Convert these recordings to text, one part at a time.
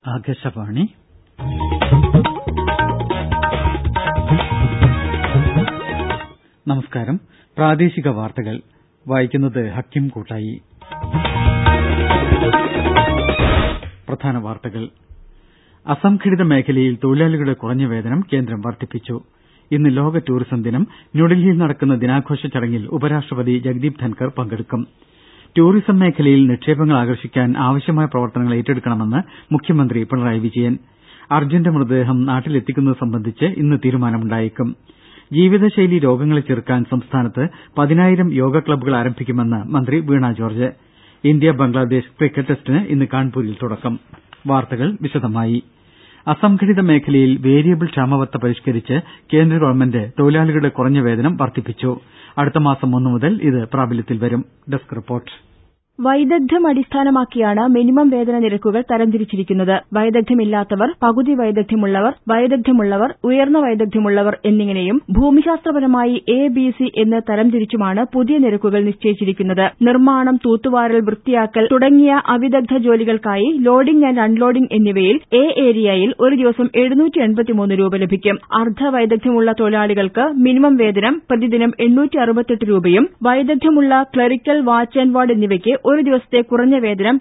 ആകാശവാണി നമസ്കാരം പ്രാദേശിക വാർത്തകൾ വായിക്കുന്നത് ഹക്കിം കൂട്ടായി പ്രധാന വാർത്തകൾ അസംഘടിത മേഖലയിൽ തൊഴിലാളികളുടെ കുറഞ്ഞ വേതനം കേന്ദ്രം വർദ്ധിപ്പിച്ചു ഇന്ന് ലോക ടൂറിസം ദിനം ന്യൂഡൽഹിയിൽ നടക്കുന്ന ദിനാഘോഷ ചടങ്ങിൽ ഉപരാഷ്ട്രപതി ജഗ്ദീപ് ധൻകർ പങ്കെടുക്കും ടൂറിസം മേഖലയിൽ നിക്ഷേപങ്ങൾ ആകർഷിക്കാൻ ആവശ്യമായ പ്രവർത്തനങ്ങൾ ഏറ്റെടുക്കണമെന്ന് മുഖ്യമന്ത്രി പിണറായി വിജയൻ അർജ്ജുന്റെ മൃതദേഹം നാട്ടിലെത്തിക്കുന്നത് സംബന്ധിച്ച് ഇന്ന് തീരുമാനമുണ്ടായേക്കും ജീവിതശൈലീ രോഗങ്ങളെ ചെറുക്കാൻ സംസ്ഥാനത്ത് പതിനായിരം യോഗ ക്ലബ്ബുകൾ ആരംഭിക്കുമെന്ന് മന്ത്രി Veena George India Bangladesh cricket ടെസ്റ്റിന് ഇന്ന് കാൺപൂരിൽ തുടക്കം വാർത്തകൾ വിശദമായി അസംഘടിത മേഖലയിൽ വേരിയബിൾ ക്ഷാമബത്ത പരിഷ്കരിച്ച് കേന്ദ്ര ഗവൺമെന്റ് തൊഴിലാളികളുടെ കുറഞ്ഞ വേതനം വർദ്ധിപ്പിച്ചു അടുത്ത മാസം ഒന്ന് മുതൽ ഇത് പ്രാബല്യത്തിൽ വരും ഡെസ്ക് റിപ്പോർട്ട് വൈദഗ്ധ്യം അടിസ്ഥാനമാക്കിയാണ് മിനിമം വേതന നിരക്കുകൾ തരംതിരിച്ചിരിക്കുന്നത് വൈദഗ്ധ്യമില്ലാത്തവർ പകുതി വൈദഗ്ധ്യമുള്ളവർ വൈദഗ്ധ്യമുള്ളവർ ഉയർന്ന വൈദഗ്ധ്യമുള്ളവർ എന്നിങ്ങനെയും ഭൂമിശാസ്ത്രപരമായി എ ബി സി എന്ന് തരംതിരിച്ചുമാണ് പുതിയ നിരക്കുകൾ നിശ്ചയിച്ചിരിക്കുന്നത് നിർമ്മാണം തൂത്തുവാരൽ വൃത്തിയാക്കൽ തുടങ്ങിയ അവിദഗ്ധ ജോലികൾക്കായി ലോഡിംഗ് ആന്റ് അൺലോഡിംഗ് എന്നിവയിൽ എ ഏരിയയിൽ ഒരു ദിവസം രൂപ ലഭിക്കും അർദ്ധ വൈദഗ്ധ്യമുള്ള തൊഴിലാളികൾക്ക് മിനിമം വേതനം പ്രതിദിനം രൂപയും വൈദഗ്ധ്യമുള്ള ക്ലറിക്കൽ വാച്ച് ആന്റ് വാർഡ് എന്നിവയ്ക്ക് ഒരു ദിവസത്തെ കുറഞ്ഞ വേതനം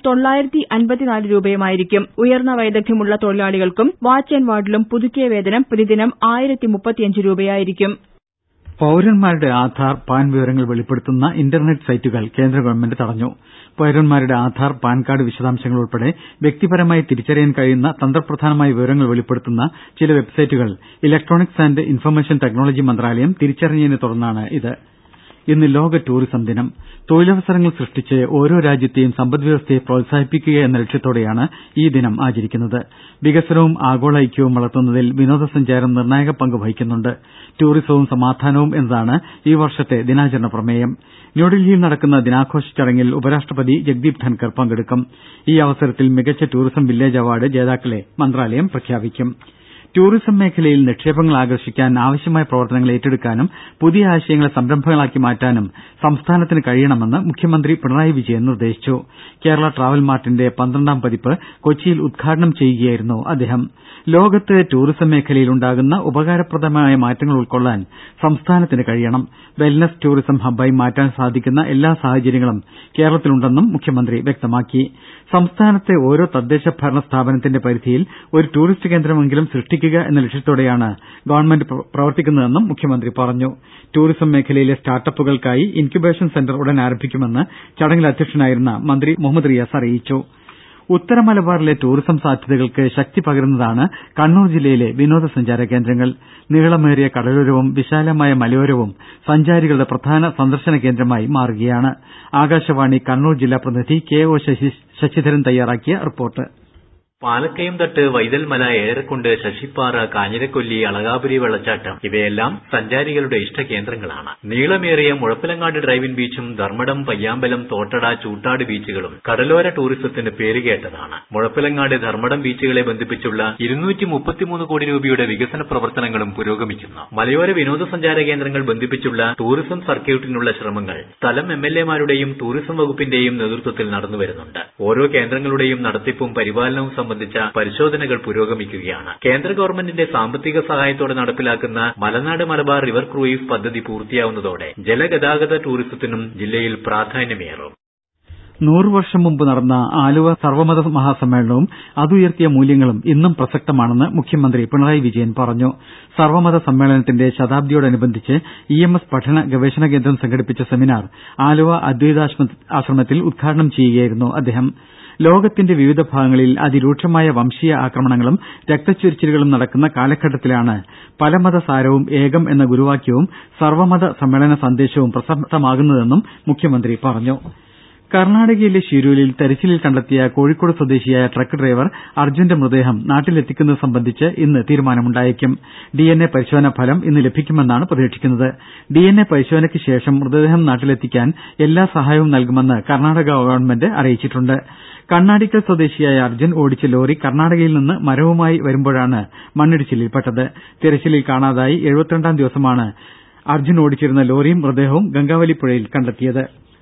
രൂപയുമായിരിക്കും ഉയർന്ന വൈദഗ്ധ്യമുള്ള തൊഴിലാളികൾക്കും വാച്ച് ആന്റ് വാർഡിലും പുതുക്കിയ വേതനം പ്രതിദിനം രൂപയായിരിക്കും പൌരന്മാരുടെ ആധാർ പാൻ വിവരങ്ങൾ വെളിപ്പെടുത്തുന്ന ഇന്റർനെറ്റ് സൈറ്റുകൾ കേന്ദ്ര ഗവൺമെന്റ് തടഞ്ഞു പൌരന്മാരുടെ ആധാർ പാൻ കാർഡ് വിശദാംശങ്ങൾ ഉൾപ്പെടെ വ്യക്തിപരമായി തിരിച്ചറിയാൻ കഴിയുന്ന തന്ത്രപ്രധാനമായ വിവരങ്ങൾ വെളിപ്പെടുത്തുന്ന ചില വെബ്സൈറ്റുകൾ ഇലക്ട്രോണിക്സ് ആന്റ് ഇൻഫർമേഷൻ ടെക്നോളജി മന്ത്രാലയം തിരിച്ചറിഞ്ഞതിനെ തുടർന്നാണ് ഇത് ഇന്ന് ലോക ടൂറിസം ദിനം തൊഴിലവസരങ്ങൾ സൃഷ്ടിച്ച് ഓരോ രാജ്യത്തെയും സമ്പദ് വ്യവസ്ഥയെ പ്രോത്സാഹിപ്പിക്കുക എന്ന ലക്ഷ്യത്തോടെയാണ് ഈ ദിനം ആചരിക്കുന്നത് വികസനവും ആഗോള ഐക്യവും വളർത്തുന്നതിൽ വിനോദസഞ്ചാരം നിർണായക പങ്ക് വഹിക്കുന്നുണ്ട് ടൂറിസവും സമാധാനവും എന്നതാണ് ഈ വർഷത്തെ ദിനാചരണ പ്രമേയം ന്യൂഡൽഹിയിൽ നടക്കുന്ന ദിനാഘോഷ ചടങ്ങിൽ ഉപരാഷ്ട്രപതി ജഗ്ദീപ് ധൻകർ പങ്കെടുക്കും ഈ അവസരത്തിൽ മികച്ച ടൂറിസം വില്ലേജ് അവാർഡ് ജേതാക്കളെ മന്ത്രാലയം പ്രഖ്യാപിക്കും ടൂറിസം മേഖലയിൽ നിക്ഷേപങ്ങൾ ആകർഷിക്കാൻ ആവശ്യമായ പ്രവർത്തനങ്ങൾ ഏറ്റെടുക്കാനും പുതിയ ആശയങ്ങളെ സംരംഭങ്ങളാക്കി മാറ്റാനും സംസ്ഥാനത്തിന് കഴിയണമെന്ന് മുഖ്യമന്ത്രി പിണറായി വിജയൻ നിർദ്ദേശിച്ചു കേരള ട്രാവൽ മാർട്ടിന്റെ പന്ത്രണ്ടാം പതിപ്പ് കൊച്ചിയിൽ ഉദ്ഘാടനം ചെയ്യുകയായിരുന്നു അദ്ദേഹം ലോകത്ത് ടൂറിസം മേഖലയിൽ ഉണ്ടാകുന്ന ഉപകാരപ്രദമായ മാറ്റങ്ങൾ ഉൾക്കൊള്ളാൻ സംസ്ഥാനത്തിന് കഴിയണം വെൽനസ് ടൂറിസം ഹബ്ബായി മാറ്റാൻ സാധിക്കുന്ന എല്ലാ സാഹചര്യങ്ങളും കേരളത്തിലുണ്ടെന്നും മുഖ്യമന്ത്രി വ്യക്തമാക്കി സംസ്ഥാനത്തെ ഓരോ തദ്ദേശ ഭരണ സ്ഥാപനത്തിന്റെ പരിധിയിൽ ഒരു ടൂറിസ്റ്റ് കേന്ദ്രമെങ്കിലും സൃഷ്ടിക്കുക എന്ന ലക്ഷ്യത്തോടെയാണ് ഗവൺമെന്റ് പ്രവർത്തിക്കുന്നതെന്നും മുഖ്യമന്ത്രി പറഞ്ഞു ടൂറിസം മേഖലയിലെ സ്റ്റാർട്ടപ്പുകൾക്കായി ഇൻക്യുബേഷൻ സെന്റർ ഉടൻ ആരംഭിക്കുമെന്ന് ചടങ്ങിൽ അധ്യക്ഷനായിരുന്ന മന്ത്രി മുഹമ്മദ് റിയാസ് അറിയിച്ചു ഉത്തര മലബാറിലെ ടൂറിസം സാധ്യതകൾക്ക് ശക്തി പകരുന്നതാണ് കണ്ണൂർ ജില്ലയിലെ വിനോദസഞ്ചാര കേന്ദ്രങ്ങൾ നീളമേറിയ കടലോരവും വിശാലമായ മലയോരവും സഞ്ചാരികളുടെ പ്രധാന സന്ദർശന കേന്ദ്രമായി മാറുകയാണ് ആകാശവാണി കണ്ണൂർ ജില്ലാ പ്രതിനിധി കെ ഒ ശശിധരൻ തയ്യാറാക്കിയ റിപ്പോർട്ട് പാലക്കയം തട്ട് വൈതൽമല ഏറെക്കുണ്ട് ശശിപ്പാറ കാഞ്ഞിരക്കൊല്ലി അളകാപുരി വെള്ളച്ചാട്ടം ഇവയെല്ലാം സഞ്ചാരികളുടെ ഇഷ്ടകേന്ദ്രങ്ങളാണ് നീളമേറിയ മുഴപ്പിലങ്ങാട് ഡ്രൈവിൻ ബീച്ചും ധർമ്മടം പയ്യാമ്പലം തോട്ടട ചൂട്ടാട് ബീച്ചുകളും കടലോര ടൂറിസത്തിന് പേരുകേട്ടതാണ് മുഴപ്പിലങ്ങാട് ധർമ്മടം ബീച്ചുകളെ ബന്ധിപ്പിച്ചുള്ള ഇരുന്നൂറ്റി മുപ്പത്തിമൂന്ന് കോടി രൂപയുടെ വികസന പ്രവർത്തനങ്ങളും പുരോഗമിക്കുന്നു മലയോര വിനോദസഞ്ചാര കേന്ദ്രങ്ങൾ ബന്ധിപ്പിച്ചുള്ള ടൂറിസം സർക്യൂട്ടിനുള്ള ശ്രമങ്ങൾ സ്ഥലം എം എൽ എമാരുടെയും ടൂറിസം വകുപ്പിന്റെയും നേതൃത്വത്തിൽ നടന്നുവരുന്നുണ്ട് ഓരോ കേന്ദ്രങ്ങളുടെയും നടത്തിപ്പും പരിപാലനവും സംബന്ധിച്ച പരിശോധനകൾ പുരോഗമിക്കുകയാണ് കേന്ദ്ര ഗവൺമെന്റിന്റെ സാമ്പത്തിക സഹായത്തോടെ നടപ്പിലാക്കുന്ന മലനാട് മലബാർ റിവർ ക്രൂയിസ് പദ്ധതി പൂർത്തിയാവുന്നതോടെ ജലഗതാഗത ടൂറിസത്തിനും ജില്ലയിൽ പ്രാധാന്യമേറും നൂറു വർഷം മുമ്പ് നടന്ന ആലുവ സർവമത മഹാസമ്മേളനവും അതുയർത്തിയ മൂല്യങ്ങളും ഇന്നും പ്രസക്തമാണെന്ന് മുഖ്യമന്ത്രി പിണറായി വിജയൻ പറഞ്ഞു സർവമത സമ്മേളനത്തിന്റെ ശതാബ്ദിയോടനുബന്ധിച്ച് ഇ എം എസ് പഠന ഗവേഷണ കേന്ദ്രം സംഘടിപ്പിച്ച സെമിനാർ ആലുവ അദ്വൈതാശ്രമത്തിൽ ഉദ്ഘാടനം ചെയ്യുകയായിരുന്നു അദ്ദേഹം ലോകത്തിന്റെ വിവിധ ഭാഗങ്ങളിൽ അതിരൂക്ഷമായ വംശീയ ആക്രമണങ്ങളും രക്തച്ചൊരിച്ചിലുകളും നടക്കുന്ന കാലഘട്ടത്തിലാണ് പലമത സാരവും ഏകം എന്ന ഗുരുവാക്യവും സർവമത സമ്മേളന സന്ദേശവും പ്രസക്തമാകുന്നതെന്നും മുഖ്യമന്ത്രി പറഞ്ഞു കർണാടകയിലെ ഷിരൂരിൽ തെരച്ചിലിൽ കണ്ടെത്തിയ കോഴിക്കോട് സ്വദേശിയായ ട്രക്ക് ഡ്രൈവർ അർജുന്റെ മൃതദേഹം നാട്ടിലെത്തിക്കുന്നത് സംബന്ധിച്ച് ഇന്ന് തീരുമാനമുണ്ടായേക്കും ഡി എൻ എ പരിശോധനാ ഫലം ഇന്ന് ലഭിക്കുമെന്നാണ് പ്രതീക്ഷിക്കുന്നത് ഡി എൻ എ പരിശോധനയ്ക്ക് ശേഷം മൃതദേഹം നാട്ടിലെത്തിക്കാൻ എല്ലാ സഹായവും നൽകുമെന്ന് കർണാടക ഗവൺമെന്റ് അറിയിച്ചിട്ടുണ്ട് കണ്ണാടിക്കൽ സ്വദേശിയായ അർജുൻ ഓടിച്ച ലോറി കർണാടകയിൽ നിന്ന് മരവുമായി വരുമ്പോഴാണ് മണ്ണിടിച്ചിലിൽപ്പെട്ടത് തിരച്ചിലിൽ കാണാതായി എഴുപത്തിരണ്ടാം ദിവസമാണ് അർജുൻ ഓടിച്ചിരുന്ന ലോറിയും മൃതദേഹവും ഗംഗാവലി പുഴയിൽ കണ്ടെത്തിയത്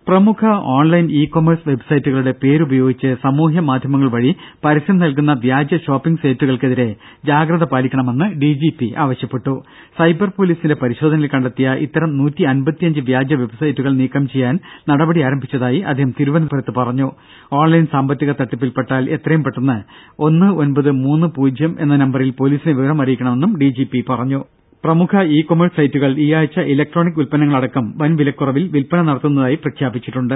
പ്രമുഖ ഓൺലൈൻ ഇ കൊമേഴ്സ് വെബ്സൈറ്റുകളുടെ പേരുപയോഗിച്ച് സാമൂഹ്യ മാധ്യമങ്ങൾ വഴി പരസ്യം നൽകുന്ന വ്യാജ ഷോപ്പിംഗ് സൈറ്റുകൾക്കെതിരെ ജാഗ്രത പാലിക്കണമെന്ന് ഡിജിപി ആവശ്യപ്പെട്ടു സൈബർ പൊലീസിന്റെ പരിശോധനയിൽ കണ്ടെത്തിയ ഇത്തരം വ്യാജ വെബ്സൈറ്റുകൾ നീക്കം ചെയ്യാൻ നടപടി ആരംഭിച്ചതായി അദ്ദേഹം തിരുവനന്തപുരത്ത് പറഞ്ഞു ഓൺലൈൻ സാമ്പത്തിക തട്ടിപ്പിൽപ്പെട്ടാൽ എത്രയും പെട്ടെന്ന് ഒന്ന് ഒൻപത് മൂന്ന് പൂജ്യം എന്ന നമ്പറിൽ പൊലീസിനെ വിവരം അറിയിക്കണമെന്നും ഡിജിപി പറഞ്ഞു പ്രമുഖ ഇ കൊമേഴ്സ് സൈറ്റുകൾ ഈയാഴ്ച ഇലക്ട്രോണിക് ഉൽപ്പന്നങ്ങളടക്കം വൻ വിലക്കുറവിൽ വിൽപ്പന നടത്തുന്നതായി പ്രഖ്യാപിച്ചിട്ടുണ്ട്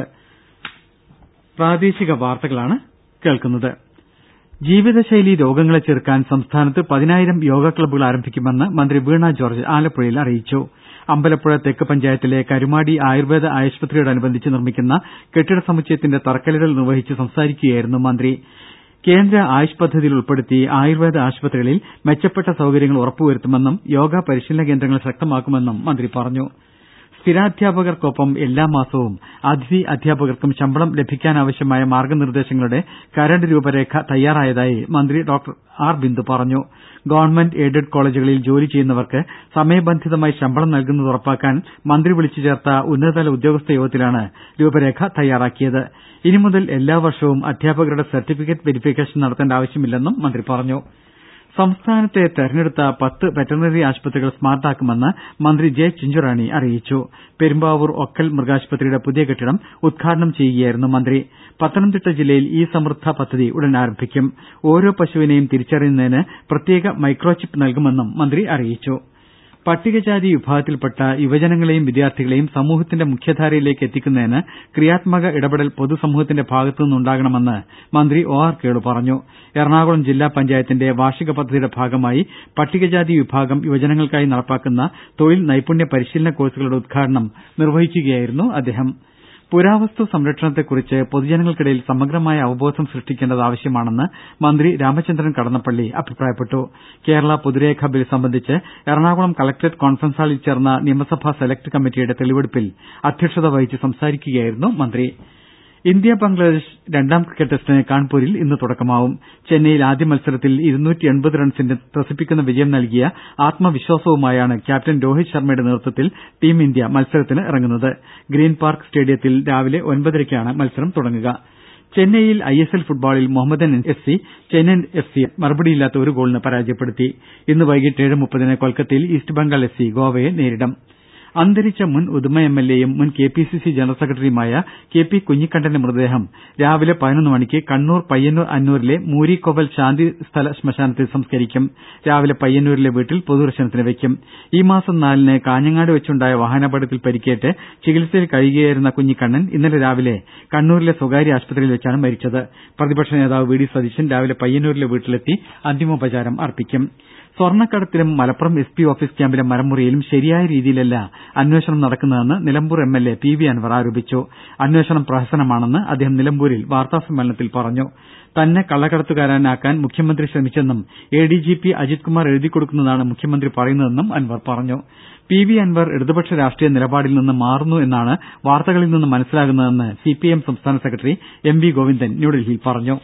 ജീവിതശൈലീ രോഗങ്ങളെ ചെറുക്കാൻ സംസ്ഥാനത്ത് പതിനായിരം യോഗ ക്ലബ്ബുകൾ ആരംഭിക്കുമെന്ന് മന്ത്രി വീണ ജോർജ് ആലപ്പുഴയിൽ അറിയിച്ചു അമ്പലപ്പുഴ തെക്ക് പഞ്ചായത്തിലെ കരുമാടി ആയുർവേദ ആശുപത്രിയോടനുബന്ധിച്ച് നിർമ്മിക്കുന്ന കെട്ടിട സമുച്ചയത്തിന്റെ തറക്കല്ലിടൽ നിർവഹിച്ച് സംസാരിക്കുകയായിരുന്നു മന്ത്രി കേന്ദ്ര ആയുഷ് പദ്ധതിയിൽ ഉൾപ്പെടുത്തി ആയുർവേദ ആശുപത്രികളിൽ മെച്ചപ്പെട്ട സൌകര്യങ്ങൾ ഉറപ്പുവരുത്തുമെന്നും യോഗ പരിശീലന കേന്ദ്രങ്ങൾ ശക്തമാക്കുമെന്നും മന്ത്രി പറഞ്ഞു സ്ഥിരാധ്യാപകർക്കൊപ്പം എല്ലാ മാസവും അതിഥി അധ്യാപകർക്കും ശമ്പളം ലഭിക്കാനാവശ്യമായ മാർഗനിർദേശങ്ങളുടെ കരട് രൂപരേഖ തയ്യാറായതായി മന്ത്രി ഡോക്ടർ ആർ ബിന്ദു പറഞ്ഞു ഗവൺമെന്റ് എയ്ഡഡ് കോളജുകളിൽ ജോലി ചെയ്യുന്നവർക്ക് സമയബന്ധിതമായി ശമ്പളം നൽകുന്നത് ഉറപ്പാക്കാൻ മന്ത്രി വിളിച്ചു ചേർത്ത ഉന്നതതല ഉദ്യോഗസ്ഥ യോഗത്തിലാണ് രൂപരേഖ തയ്യാറാക്കിയത് ഇനി മുതൽ എല്ലാ വർഷവും അധ്യാപകരുടെ സർട്ടിഫിക്കറ്റ് വെരിഫിക്കേഷൻ നടത്തേണ്ട ആവശ്യമില്ലെന്നും മന്ത്രി പറഞ്ഞു സംസ്ഥാനത്തെ തെരഞ്ഞെടുത്ത പത്ത് വെറ്ററിനറി ആശുപത്രികൾ സ്മാർട്ടാക്കുമെന്ന് മന്ത്രി ജെ ചിഞ്ചുറാണി അറിയിച്ചു പെരുമ്പാവൂർ ഒക്കൽ മൃഗാശുപത്രിയുടെ പുതിയ കെട്ടിടം ഉദ്ഘാടനം ചെയ്യുകയായിരുന്നു മന്ത്രി പത്തനംതിട്ട ജില്ലയിൽ ഇ സമൃദ്ധ പദ്ധതി ഉടൻ ആരംഭിക്കും ഓരോ പശുവിനെയും തിരിച്ചറിയുന്നതിന് പ്രത്യേക മൈക്രോചിപ്പ് നൽകുമെന്നും മന്ത്രി അറിയിച്ചു പട്ടികജാതി വിഭാഗത്തിൽപ്പെട്ട യുവജനങ്ങളെയും വിദ്യാർത്ഥികളെയും സമൂഹത്തിന്റെ മുഖ്യധാരയിലേക്ക് എത്തിക്കുന്നതിന് ക്രിയാത്മക ഇടപെടൽ പൊതുസമൂഹത്തിന്റെ ഭാഗത്തുനിന്നുണ്ടാകണമെന്ന് മന്ത്രി ഒ ആർ കേളു പറഞ്ഞു എറണാകുളം ജില്ലാ പഞ്ചായത്തിന്റെ വാർഷിക പദ്ധതിയുടെ ഭാഗമായി പട്ടികജാതി വിഭാഗം യുവജനങ്ങൾക്കായി നടപ്പാക്കുന്ന തൊഴിൽ നൈപുണ്യ പരിശീലന കോഴ്സുകളുടെ ഉദ്ഘാടനം നിർവഹിക്കുകയായിരുന്നു അദ്ദേഹം പുരാവസ്തു സംരക്ഷണത്തെക്കുറിച്ച് പൊതുജനങ്ങൾക്കിടയിൽ സമഗ്രമായ അവബോധം സൃഷ്ടിക്കേണ്ടത് ആവശ്യമാണെന്ന് മന്ത്രി രാമചന്ദ്രൻ കടന്നപ്പള്ളി അഭിപ്രായപ്പെട്ടു കേരള പൊതുരേഖ ബിൽ സംബന്ധിച്ച് എറണാകുളം കലക്ട്രേറ്റ് കോൺഫറൻസ് ഹാളിൽ ചേർന്ന നിയമസഭാ സെലക്ട് കമ്മിറ്റിയുടെ തെളിവെടുപ്പിൽ അധ്യക്ഷത വഹിച്ച് സംസാരിക്കുകയായിരുന്നു മന്ത്രി ഇന്ത്യ ബംഗ്ലാദേശ് രണ്ടാം ക്രിക്കറ്റ് ടെസ്റ്റിന് കാൺപൂരിൽ ഇന്ന് തുടക്കമാവും ചെന്നൈയിൽ ആദ്യ മത്സരത്തിൽ റൺസിന്റെ ത്രസിപ്പിക്കുന്ന വിജയം നൽകിയ ആത്മവിശ്വാസവുമായാണ് ക്യാപ്റ്റൻ രോഹിത് ശർമ്മയുടെ നേതൃത്വത്തിൽ ടീം ഇന്ത്യ മത്സരത്തിനിറങ്ങുന്നത് ഗ്രീൻ പാർക്ക് സ്റ്റേഡിയത്തിൽ രാവിലെ ഒൻപതരയ്ക്കാണ് മത്സരം തുടങ്ങുക ചെന്നൈയിൽ ഐ എസ് എൽ ഫുട്ബോളിൽ Mohammedan F C Chennaiyin F സിയെ മറുപടിയില്ലാത്ത ഒരു ഗോളിന് പരാജയപ്പെടുത്തി ഇന്ന് വൈകിട്ട് ഏഴ് മുപ്പതിന് കൊൽക്കത്തയിൽ ഈസ്റ്റ് ബംഗാൾ എഫ് സി ഗോവയെ നേരിടും അന്തരിച്ച മുൻ ഉദുമ എം എൽ എയും മുൻ K P C C general സെക്രട്ടറിയുമായ കെ പി കുഞ്ഞിക്കണ്ണന്റെ മൃതദേഹം രാവിലെ പതിനൊന്ന് മണിക്ക് കണ്ണൂർ പയ്യന്നൂർ അന്നൂരിലെ മൂരിക്കൊവൽ ശാന്തി സ്ഥല ശ്മശാനത്തിൽ സംസ്കരിക്കും രാവിലെ പയ്യന്നൂരിലെ വീട്ടിൽ പൊതുദർശനത്തിന് വെയ്ക്കും ഈ മാസം നാലിന് കാഞ്ഞങ്ങാട് വെച്ചുണ്ടായ വാഹനാപകടത്തിൽ പരിക്കേറ്റ് ചികിത്സയിൽ കഴിയുകയായിരുന്ന കുഞ്ഞിക്കണ്ണൻ ഇന്നലെ രാവിലെ കണ്ണൂരിലെ സ്വകാര്യ ആശുപത്രിയിൽ വെച്ചാണ് മരിച്ചത് പ്രതിപക്ഷ നേതാവ് വി ഡി സതീശൻ രാവിലെ പയ്യന്നൂരിലെ വീട്ടിലെത്തി അന്തിമോപചാരം അർപ്പിക്കും സ്വർണ്ണക്കടത്തിലും മലപ്പുറം എസ് പി ഓഫീസ് ക്യാമ്പിലെ മരമുറിയിലും ശരിയായ രീതിയിലല്ല അന്വേഷണം നടക്കുന്നതെന്ന് Nilambur M L A P V Anvar ആരോപിച്ചു അന്വേഷണം പ്രഹസനമാണെന്ന് അദ്ദേഹം നിലമ്പൂരിൽ വാർത്താസമ്മേളനത്തിൽ പറഞ്ഞു തന്നെ കള്ളക്കടത്തുകാരനാക്കാൻ മുഖ്യമന്ത്രി ശ്രമിച്ചെന്നും A D G P Ajith Kumar എഴുതിക്കൊടുക്കുന്നതാണ് മുഖ്യമന്ത്രി പറയുന്നതെന്നും അൻവർ പറഞ്ഞു പി വി അൻവർ ഇടതുപക്ഷ രാഷ്ട്രീയ നിലപാടിൽ നിന്ന് മാറുന്നു എന്നാണ് വാർത്തകളിൽ നിന്ന് മനസ്സിലാകുന്നതെന്ന് സി പി ഐ എം സംസ്ഥാന സെക്രട്ടറി എം വി ഗോവിന്ദൻ ന്യൂഡൽഹിയിൽ പറഞ്ഞു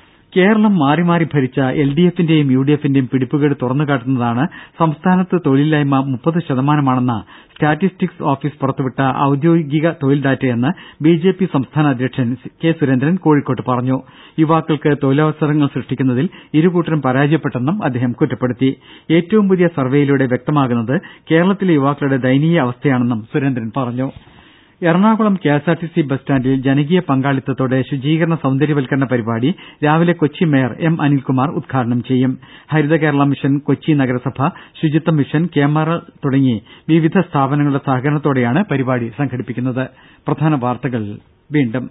കേരളം മാറി മാറി ഭരിച്ച എൽ ഡി എഫിന്റെയും യു ഡി എഫിന്റെയും പിടിപ്പുകേട് തുറന്നുകാട്ടുന്നതാണ് സംസ്ഥാനത്ത് തൊഴിലില്ലായ്മ മുപ്പത് ശതമാനമാണെന്ന സ്റ്റാറ്റിസ്റ്റിക്സ് ഓഫീസ് പുറത്തുവിട്ട ഔദ്യോഗിക തൊഴിൽ ഡാറ്റയെന്ന് ബി ജെ പി സംസ്ഥാന അധ്യക്ഷൻ കെ സുരേന്ദ്രൻ കോഴിക്കോട്ട് പറഞ്ഞു യുവാക്കൾക്ക് തൊഴിലവസരങ്ങൾ സൃഷ്ടിക്കുന്നതിൽ ഇരുകൂട്ടരും പരാജയപ്പെട്ടെന്നും അദ്ദേഹം കുറ്റപ്പെടുത്തി ഏറ്റവും പുതിയ സർവേയിലൂടെ വ്യക്തമാകുന്നത് കേരളത്തിലെ യുവാക്കളുടെ ദയനീയ അവസ്ഥയാണെന്നും സുരേന്ദ്രൻ പറഞ്ഞു Ernakulam K S R T C bus സ്റ്റാൻഡിൽ ജനകീയ പങ്കാളിത്തത്തോടെ ശുചീകരണ സൌന്ദര്യവൽക്കരണ പരിപാടി രാവിലെ കൊച്ചി മേയർ എം അനിൽകുമാർ ഉദ്ഘാടനം ചെയ്യും ഹരിത കേരള മിഷൻ കൊച്ചി നഗരസഭ ശുചിത്വ മിഷൻ കേമറ തുടങ്ങി വിവിധ സ്ഥാപനങ്ങളുടെ സഹകരണത്തോടെയാണ് പരിപാടി സംഘടിപ്പിക്കുന്നത് പ്രധാന വാർത്തകൾ വീണ്ടും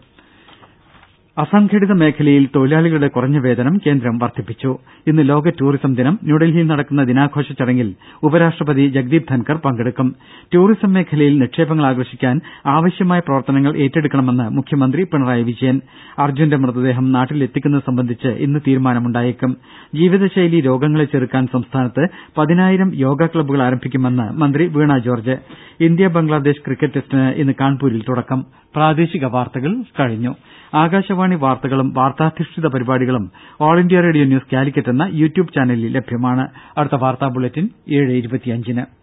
അസംഘടിത മേഖലയിൽ തൊഴിലാളികളുടെ കുറഞ്ഞ വേതനം കേന്ദ്രം വർദ്ധിപ്പിച്ചു ഇന്ന് ലോക ടൂറിസം ദിനം ന്യൂഡൽഹിയിൽ നടക്കുന്ന ദിനാഘോഷ ചടങ്ങിൽ ഉപരാഷ്ട്രപതി ജഗ്ദീപ് ധൻകർ പങ്കെടുക്കും ടൂറിസം മേഖലയിൽ നിക്ഷേപങ്ങൾ ആകർഷിക്കാൻ ആവശ്യമായ പ്രവർത്തനങ്ങൾ ഏറ്റെടുക്കണമെന്ന് മുഖ്യമന്ത്രി പിണറായി വിജയൻ അർജുന്റെ മൃതദേഹം നാട്ടിലെത്തിക്കുന്നത് സംബന്ധിച്ച് ഇന്ന് തീരുമാനമുണ്ടായേക്കും ജീവിതശൈലീ രോഗങ്ങളെ ചെറുക്കാൻ സംസ്ഥാനത്ത് പതിനായിരം യോഗ ക്ലബ്ബുകൾ ആരംഭിക്കുമെന്ന് മന്ത്രി Veena George India Bangladesh cricket ടെസ്റ്റിന് ഇന്ന് കാൺപൂരിൽ തുടക്കം പ്രാദേശിക വാർത്തകൾ കഴിഞ്ഞു ആകാശവാണി വാർത്തകളും വാർത്താധിഷ്ഠിത പരിപാടികളും all India radio news Calicut എന്ന യൂട്യൂബ് ചാനലിൽ ലഭ്യമാണ് അടുത്ത വാർത്താ ബുള്ളറ്റിൻ ഏഴ് ഇരുപത്തിയഞ്ചിന്